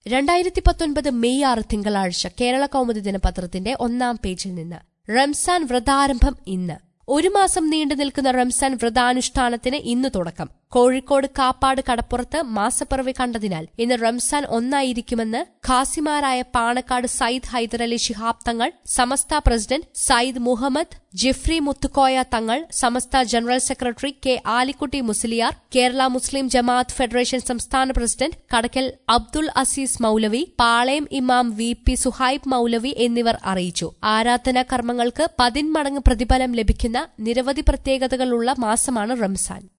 രണ്ടായിരത്തി പത്തൊൻപത് മെയ് ആറ് തിങ്കളാഴ്ച കേരള കൗമുദി ദിനപത്രത്തിന്റെ ഒന്നാം പേജിൽ നിന്ന് റംസാൻ വ്രതാരംഭം ഇന്ന് ഒരു മാസം നീണ്ടു നിൽക്കുന്ന റംസാൻ വ്രതാനുഷ്ഠാനത്തിന് ഇന്ന് തുടക്കം കോഴിക്കോട് കാപ്പാട് കടപ്പുറത്ത് മാസപ്പിറവി കണ്ടതിനാൽ ഇന്ന് Ramzan ഒന്നായിരിക്കുമെന്ന് ഖാസിമാരായ Panakkad Sayyid Hyderali Shihab Thangal Samastha president Sayyid Muhammad Jifri Muthukoya Thangal Samastha general secretary K Alikutty Musliyar Kerala Muslim Jamaath federation സംസ്ഥാന പ്രസിഡന്റ് കടക്കൽ അബ്ദുൾ അസീസ് മൌലവി പാളയം ഇമാം വി പി സുഹൈബ് മൌലവി എന്നിവർ അറിയിച്ചു ആരാധനാ കർമ്മങ്ങൾക്ക് പതിന്മടങ്ങ് പ്രതിഫലം ലഭിക്കുന്ന നിരവധി പ്രത്യേകതകളുള്ള മാസമാണ് റംസാൻ